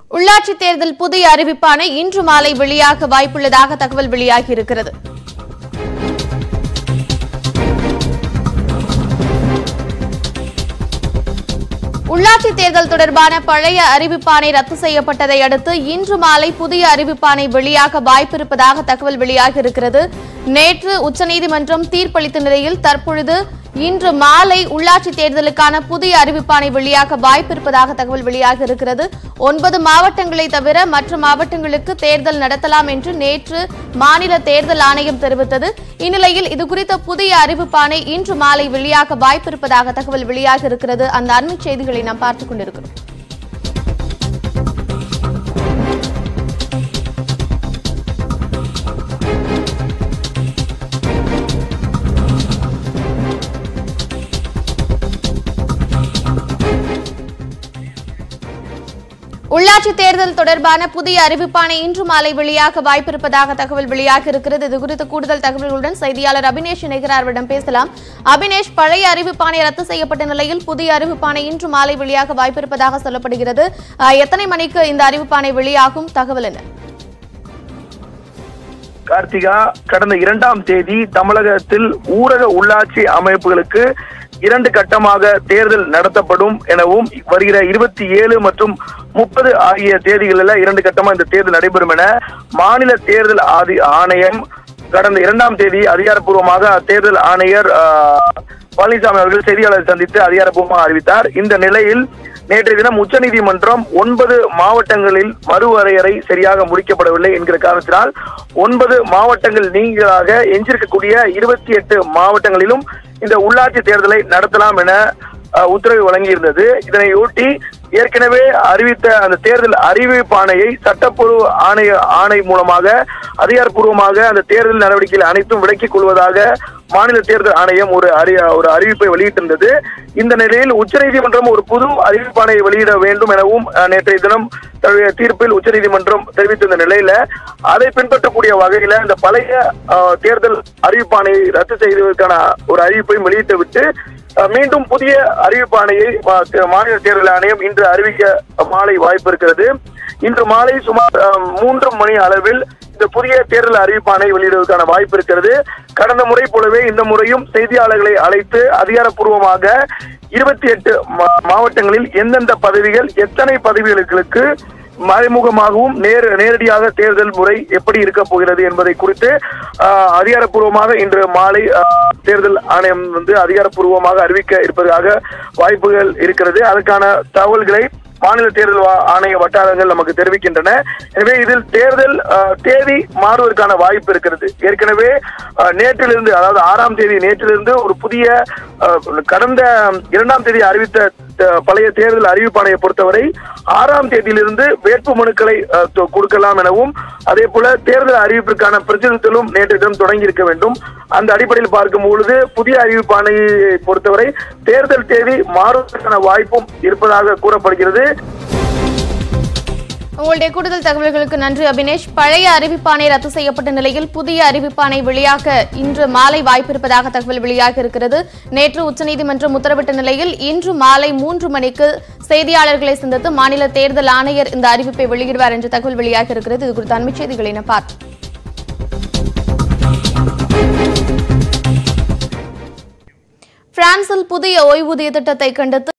உள்ளாட்சி தேர்தல் புதிய அறிவிப்பான இன்று மாலை வெளியாக வாய்ப்புள்ளதாக தகவல் வெளியாகியிருக்கிறது உள்ளாட்சி தேர்தல் தொடர்பான பழைய அறிவிப்பானை ரத்து செய்யப்பட்டதை அடுத்து இன்று மாலை புதிய அறிவிப்பானை வெளியாக வாய்ப்பிருப்பதாக தகவல் வெளியாகியிருக்கிறது நேற்று உச்சநீதிமன்றம் தீர்ப்பளித்த நிலையில் தற்பொழுது இன்று மாலை உள்ளாட்சி தேர்தலுக்கான புதிய அறிவிப்பானை வெளியாக வாய்ப்பிருப்பதாக தகவல் வெளியாக இருக்கிறது ஒன்பது மாவட்டங்களை தவிர மற்ற மாவட்டங்களுக்கு தேர்தல் நடத்தலாம் என்று நேற்று மாநில தேர்தல் ஆணையம் தெரிவித்தது இந்நிலையில் இதுகுறித்த புதிய அறிவிப்பானை இன்று மாலை வெளியாக வாய்ப்பிருப்பதாக தகவல் வெளியாக இருக்கிறது அந்த அண்மைச் செய்திகளை நாம் பார்த்துக் கொண்டிருக்கிறோம் உள்ளாட்சி தேர்தல் தொடர்பான புதிய அறிவிப்பானை இன்று மாலை வெளியாக வாய்ப்பிருப்பதாக தகவல் வெளியாக இருக்கிறது இது குறித்த கூடுதல் தகவல்களுடன் செய்தியாளர் அபினேஷ் இணைகிறார் அவரிடம் பேசலாம் அபினேஷ் பழைய அறிவிப்பானை ரத்து செய்யப்பட்ட நிலையில் புதிய அறிவிப்பானை இன்று மாலை வெளியாக வாய்ப்பிருப்பதாக சொல்லப்படுகிறது அஹ், எத்தனை மணிக்கு இந்த அறிவிப்பானை வெளியாகும் தகவல் என்ன கார்த்திகா கடந்த இரண்டாம் தேதி தமிழகத்தில் ஊரக உள்ளாட்சி அமைப்புகளுக்கு இரண்டு கட்டமாக தேர்தல் நடத்தப்படும் எனவும் வருகிற இருபத்தி ஏழு மற்றும் முப்பது ஆகிய தேதிகளில் இரண்டு கட்டமா இந்த தேர்தல் நடைபெறும் என மாநில தேர்தல் ஆதி ஆணையம் கடந்த இரண்டாம் தேதி அதிகாரப்பூர்வமாக தேர்தல் ஆணையர் ஆஹ், பழனிசாமி அவர்கள் செய்தியாளர் சந்தித்து அதிகாரப்பூர்வமாக அறிவித்தார் இந்த நிலையில் நேற்றைய தினம் உச்சநீதிமன்றம் ஒன்பது மாவட்டங்களில் மறுவரையறை சரியாக முடிக்கப்படவில்லை என்கிற காரணத்தினால் ஒன்பது மாவட்டங்கள் நீங்களாக எஞ்சிருக்கக்கூடிய இருபத்தி எட்டு மாவட்டங்களிலும் இந்த உள்ளாட்சி தேர்தலை நடத்தலாம் என அஹ், உத்தரவு வழங்கியிருந்தது இதனையொட்டி ஏற்கனவே அறிவித்த அந்த தேர்தல் அறிவிப்பாணையை சட்டப்பூர்வ ஆணைய ஆணை மூலமாக அதிகாரப்பூர்வமாக அந்த தேர்தல் நடவடிக்கைகள் அனைத்தும் விலக்கிக் கொள்வதாக மாநில தேர்தல் ஆணையம் ஒரு அறி ஒரு அறிவிப்பை வெளியிட்டிருந்தது இந்த நிலையில் உச்சநீதிமன்றம் ஒரு புது அறிவிப்பாணையை வெளியிட வேண்டும் எனவும் அஹ், நேற்றைய தினம் தன்னுடைய தீர்ப்பில் உச்சநீதிமன்றம் தெரிவித்திருந்த நிலையில அதை பின்பற்றக்கூடிய வகையில இந்த பழைய அஹ், தேர்தல் அறிவிப்பாணையை ரத்து செய்வதற்கான ஒரு அறிவிப்பையும் வெளியிட்டு விட்டு அஹ், மீண்டும் புதிய அறிவிப்பாணையை மா- தே- மாநில தேர்தல் ஆணையம் இன்று அறிவிக்க மாலை வாய்ப்பு இருக்கிறது இன்று மாலை சுமார் அஹ், மூன்று மணி அளவில் இந்த புதிய தேர்தல் அறிவிப்பாணை வெளியிடுவதற்கான வாய்ப்பு இருக்கிறது கடந்த முறை போலவே இந்த முறையும் செய்தியாளர்களை அழைத்து அதிகாரப்பூர்வமாக இருபத்தி எட்டு மாவட்டங்களில் எந்தெந்த பதவிகள் எத்தனை பதவிகளுக்கு மறைமுகமாகவும் நேர் நேரடியாக தேர்தல் முறை எப்படி இருக்க போகிறது என்பதை குறித்து ஆஹ், அதிகாரப்பூர்வமாக இன்று மாலை ஆஹ், தேர்தல் ஆணையம் வந்து அதிகாரப்பூர்வமாக அறிவிக்க இருப்பதாக வாய்ப்புகள் இருக்கிறது அதற்கான தகவல்களை மாநில தேர்தல் வா- ஆணைய வட்டாரங்கள் நமக்கு தெரிவிக்கின்றன எனவே இதில் தேர்தல் ஆஹ், தேதி மாறுவதற்கான வாய்ப்பு இருக்கிறது ஏற்கனவே ஆஹ், நேற்றிலிருந்து அதாவது ஆறாம் தேதி நேற்றிலிருந்து ஒரு புதிய ஆஹ், கடந்த இரண்டாம் தேதி அறிவித்த ஆஹ், பழைய தேர்தல் அறிவிப்பாணையை பொறுத்தவரை ஆறாம் தேதியிலிருந்து வேட்பு மனுக்களை ஆஹ், தொ- கொடுக்கலாம் எனவும் அதே போல தேர்தல் அறிவிப்பிற்கான பிரச்சாரத்திலும் நேற்று தினம் தொடங்கி இருக்க வேண்டும் அந்த அடிப்படையில் பார்க்கும் பொழுது புதிய அறிவிப்பாணையை பொறுத்தவரை தேர்தல் தேதி மாறுவதற்கான வாய்ப்பும் இருப்பதாக கூறப்படுகிறது உங்களுடைய கூடுதல் தகவல்களுக்கு நன்றி அபினேஷ் பழைய அறிவிப்பானை ரத்து செய்யப்பட்ட நிலையில் புதிய அறிவிப்பானை வெளியாக இன்று மாலை வாய்ப்பிருப்பதாக தகவல் வெளியாக இருக்கிறது நேற்று உச்சநீதிமன்றம் உத்தரவிட்ட நிலையில் இன்று மாலை மூன்று மணிக்கு செய்தியாளர்களை சந்தித்து மாநில தேர்தல் ஆணையர் இந்த அறிவிப்பை வெளியிடுவார் என்ற தகவல் வெளியாக இருக்கிறது இது குறித்த அண்மைச் செய்திகளை என பார்த்தோம் பிரான்சில் புதிய ஓய்வூதிய திட்டத்தை கண்டித்து